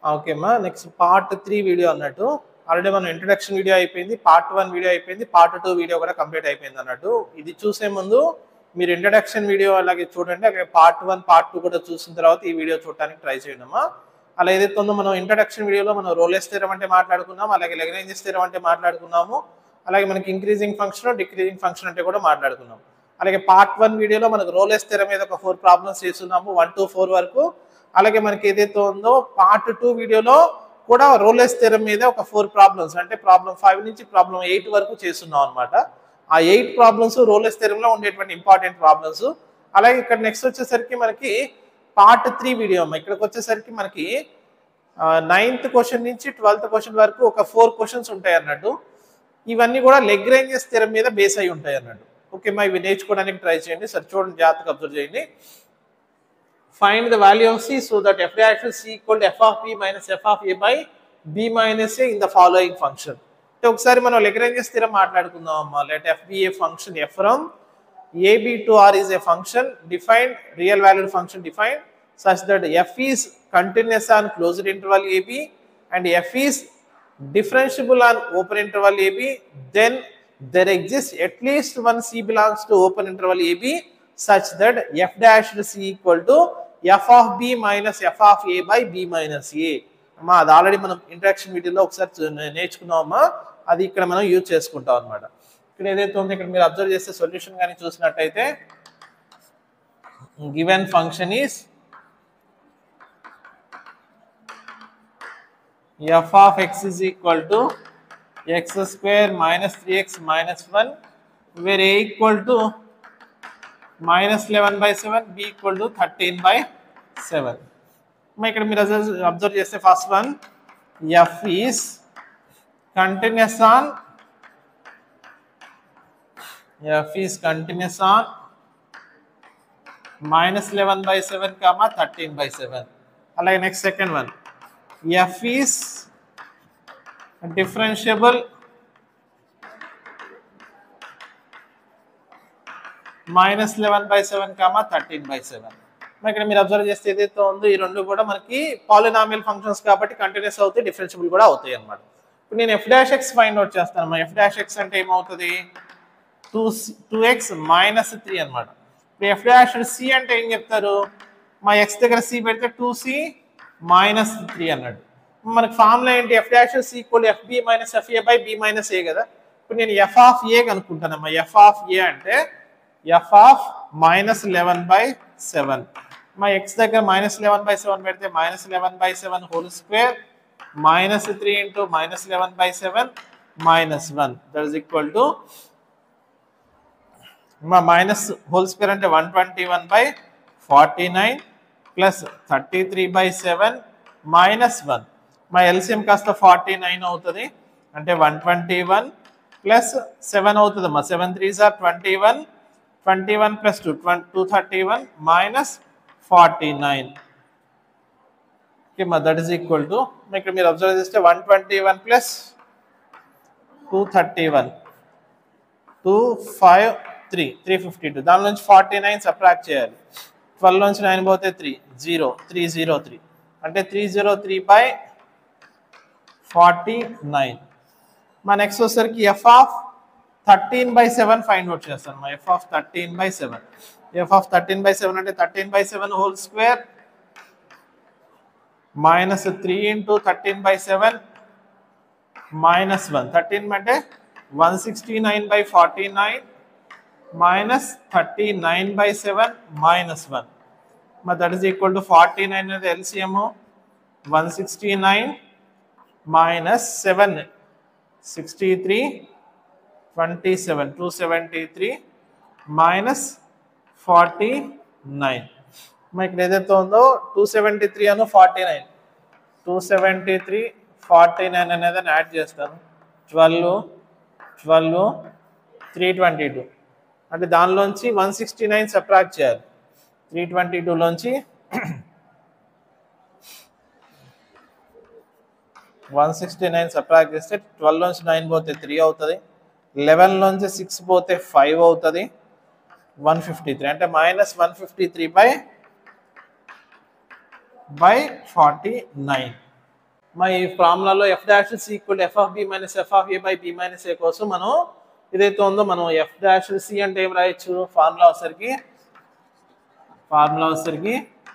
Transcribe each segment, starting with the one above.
Okay అమ్మా next part three video అన్నట్టు already మనం ఇంట్రడక్షన్ వీడియో అయిపోయింది పార్ట్ వన్ వీడియో అయిపోయింది పార్ట్ టూ వీడియో కూడా కంప్లీట్ అయిపోయింది అన్నట్టు ఇది చూసే ముందు మీరు ఇంట్రడక్షన్ వీడియో అలాగే చూడండి అలాగే పార్ట్ వన్ పార్ట్ టూ కూడా చూసిన తర్వాత ఈ వీడియో చూడడానికి ట్రై చేయండి అమ్మా అలా ఏదైతే ఉందో మనం ఇంట్రడక్షన్ వీడియోలో మనం రోలెస్ స్థిరం అంటే మాట్లాడుకున్నాం అలాగే లెగరేంజ్ స్థిరం అంటే మాట్లాడుకున్నాము అలాగే మనకి ఇంక్రీజింగ్ ఫంక్షన్ డిక్రీజింగ్ ఫంక్షన్ అంటే కూడా మాట్లాడుకున్నాం అలాగే పార్ట్ వన్ వీడియోలో మనకు రోలెస్ స్థిరం మీద ఒక ఫోర్ ప్రాబ్లమ్స్ చేస్తున్నాము వన్ టు ఫోర్ వరకు అలాగే మనకి ఏదైతే ఉందో పార్ట్ టూ వీడియోలో కూడా రోలెస్ స్థిరం మీద ఒక ఫోర్ ప్రాబ్లమ్స్ అంటే ప్రాబ్లం ఫైవ్ నుంచి ప్రాబ్లం ఎయిట్ వరకు చేస్తున్నాం అనమాట ఆ ఎయిట్ ప్రాబ్లమ్స్ రోలెస్ స్థిరంలో ఉండేటువంటి ఇంపార్టెంట్ ప్రాబ్లమ్స్ అలాగే ఇక్కడ నెక్స్ట్ వచ్చేసరికి మనకి పార్ట్ త్రీ వీడియో అమ్మ ఇక్కడికి వచ్చేసరికి మనకి నైన్త్ క్వశ్చన్ నుంచి ట్వెల్త్ క్వశ్చన్ వరకు ఒక ఫోర్ క్వశ్చన్స్ ఉంటాయి అన్నట్టు ఇవన్నీ కూడా లెగ్ రేంజెస్ స్థిరం మీద బేస్ అయి ఉంటాయి అన్నట్టు ఓకే మా ఇవి నేర్చుకోవడానికి ట్రై చేయండి సరే చూడండి జాగ్రత్తగా అబ్జర్వ్ చేయండి find the value of c so that f dash is c equal to f of b minus f of a by b minus a in the following function అంటే ఒకసారి మనం లెగరేంజ్ స్థిరం మాట్లాడుకుందాం అమ్మా let f be a function f from a b to R is a function defined real valued function defined such that f is continuous on closed interval a b and f is differentiable on open interval AB, then there exists at least one C belongs to open interval AB such that f dash C equal to f of B minus f of A by B minus A. అమ్మా అది already మనం interaction వీడియోలో ఒకసారి చూ- నేర్చుకున్నామమ్మా అది ఇక్కడ మనం use చేసుకుంటాం అనమాట ఇక్కడ ఏదైతే ఉందో ఇక్కడ మీరు అబ్జర్వ్ చేస్తే సొల్యూషన్ కానీ చూసినట్టయితే given function is f of x is equal to x square minus 3x minus 1 where a equal to minus 11 by 7 b equal to 13 by 7 మరి ఇక్కడ మీరు అబ్జర్వ్ చేస్తే first one f is continuous on f is continuous on minus eleven by seven comma thirteen by seven అలాగే next second one f is differentiable minus eleven by seven comma thirteen by seven మరి ఇక్కడ మీరు observe చేస్తే ఏదైతే ఉందో ఈ రెండు కూడా మనకి పాలినామియల్ ఫంక్షన్స్ కాబట్టి కంటిన్యూస్ అవుతాయి డిఫరెన్షియబుల్ కూడా అవుతాయి అనమాట ఇప్పుడు నేను f dash x find out చేస్తాను ఎఫ్ డాష్ ఎక్స్ అంటే ఏమవుతుంది two two x minus three అనమాట ఇప్పుడు ఎఫ్ డాష్ సి అంటే ఏం చెప్తారు మా ఎక్స్ దగ్గర సి పెడితే టూ సి మైనస్ త్రీ అన్నాడు మనకి ఫార్ములా ఏంటి F dash C equal f b minus f a by b minus a కదా ఇప్పుడు నేను ఎఫ్ ఆఫ్ ఏ కనుక్కుంటానమ్మా ఎఫ్ ఆఫ్ ఏ అంటే F of minus eleven by seven మా ఎక్స్ దగ్గర మైనస్ లెవెన్ బై సెవెన్ పెడితే minus eleven by seven whole square minus three into minus eleven by seven minus one that is equal to మా minus whole square అంటే one twenty one by forty nine plus thirty three by seven minus one మా LCM కాస్త forty nine అవుతుంది అంటే one twenty one plus seven అవుతుంది మా seven three sir twenty one twenty one plus two twenty two thirty one minus forty nine okay మా that is equal to ఇక్కడ మీరు observe చేస్తే one twenty one plus two thirty one two five three three fifty two దాని నుంచి forty nine subtract చేయాలి twelve నుంచి nine పోతే three zero three zero three అంటే three zero three by forty nine మా నెక్స్ట్ వచ్చేసరికి f of thirteen by seven find out చేస్తాను మా f of thirteen by seven f of thirteen by seven అంటే thirteen by seven whole square minus three into thirteen by seven minus one thirteen అంటే one sixty nine by forty nine minus thirty nine by seven minus one మరి that is equal to forty nine అనేది LCM one sixty nine minus seven sixty three twenty seven two seventy three minus forty nine మరి ఇక్కడ ఏదైతే ఉందో two seventy three అను forty nine two seventy three forty nine అనేది add చేస్తాను twelve twelve three twenty two అంటే దానిలోంచి one sixty nine subtract చేయాలి త్రీ ట్వంటీ టూలోంచి వన్ సిక్స్టీ నైన్ సబ్ట్రాక్ట్ చేస్తే ట్వెల్వ్ నుంచి నైన్ పోతే త్రీ అవుతుంది లెవెన్ నుంచి సిక్స్ పోతే ఫైవ్ అవుతుంది వన్ ఫిఫ్టీ త్రీ అంటే minus one fifty three by by forty nine మా ఈ ఫార్ములాలో f dash C equal f of b minus f of a by b minus a కోసం మనం ఏదైతే ఉందో మనం ఎఫ్ డాష్ సి అంటే ఏం రాయొచ్చు ఫార్ములా వచ్చేసరికి ఫార్ములా వచ్చేసరికి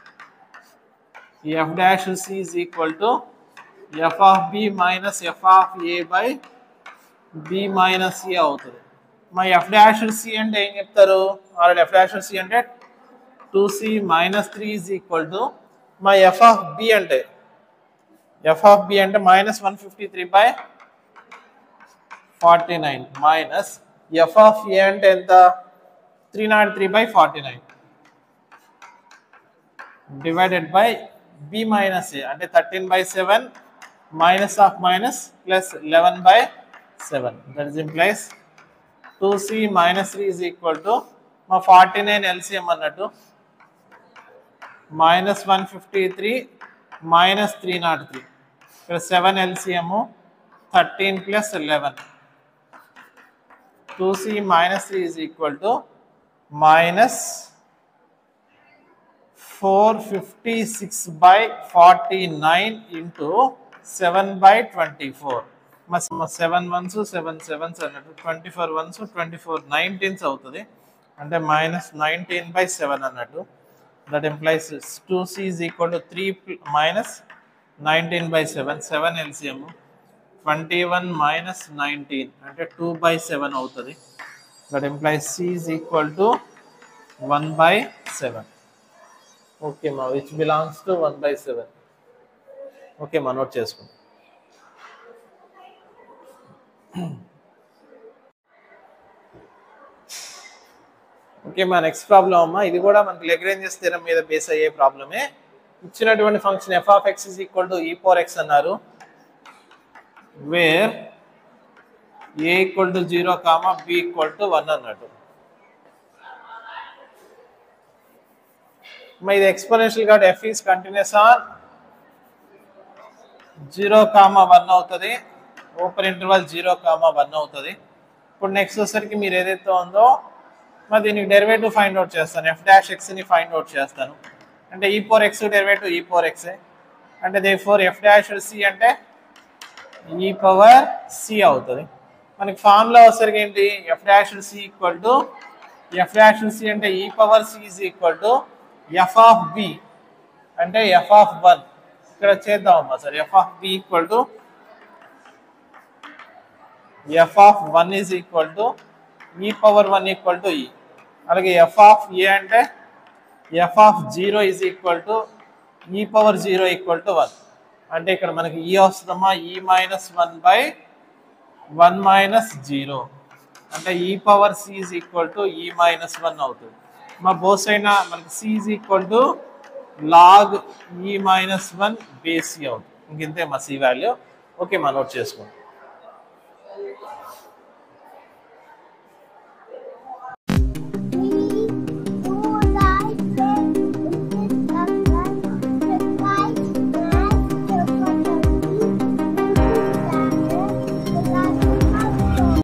f dash c is equal to F of b minus f of a by b minus a అవుతుంది మా ఎఫ్ డాష్ సి అంటే ఏం చెప్తారు ఆల్రెడీ ఎఫ్ డాష్ సి అంటే two c minus three is equal to మా f of B అంటే F of B అంటే minus one fifty three by forty nine minus f of ఏ అంటే ఎంత three nought three by forty nine divided by b minus a అంటే thirteen by seven minus of minus plus eleven by seven that is implies two c minus three is equal to మా forty nine LCM అన్నట్టు minus one fifty three minus three nought three ఇక్కడ seven LCM thirteen plus eleven two c minus three is equal to minus four fifty six by forty nine into seven by twenty four మా seven ones seven sevens అన్నట్టు twenty four ones twenty four nineteens అవుతుంది అంటే minus nineteen by seven అన్నట్టు that implies two c is equal to three minus nineteen by seven seven LCM twenty one minus nineteen అంటే two by seven అవుతుంది that implies c is equal to one by seven okay మా which belongs to one by seven okay మా note చేసుకోండి okay మా next problem అమ్మా ఇది కూడా మనకి లెగ్రేంజెస్ స్థిరం మీద బేస్ అయ్యే ప్రాబ్లమే ఇచ్చినటువంటి function f of x is equal to e four x అన్నారు where a equal to zero comma b equal to one అన్నట్టు మా ఇది ఎక్స్పోనెన్షియల్ కాబట్టి f is continuous on zero comma one అవుతుంది open interval zero comma one అవుతుంది ఇప్పుడు next వచ్చేసరికి మీరు ఏదైతే ఉందో మరి దీనికి డెరివేటివ్ ఫైండ్ అవుట్ చేస్తాను ఎఫ్ డాష్ ఎక్స్ని ఫైండ్ అవుట్ చేస్తాను అంటే e four x derivative e four ఎక్సే అంటే therefore F dash C అంటే ఈ పవర్ సి అవుతుంది మనకి ఫార్ములా వచ్చేసరికి ఏంటి F dash C equal to F dash C అంటే e power C is equal to F of B అంటే F of one ఇక్కడ చేద్దామమ్మా sir F of B equal to F of one is equal to e power one equal to e అలాగే F of ఏ అంటే F of zero is equal to e power zero equal to one అంటే ఇక్కడ మనకి e వస్తుందమ్మా e minus one by one minus zero అంటే e power C is equal to e minus one అవుతుంది మా బోస్ అయినా మనకి C is equal to log e minus one base C అవుతుంది ఇంకంతే మా సి వాల్యూ ఓకే మా నోట్ చేసుకోండి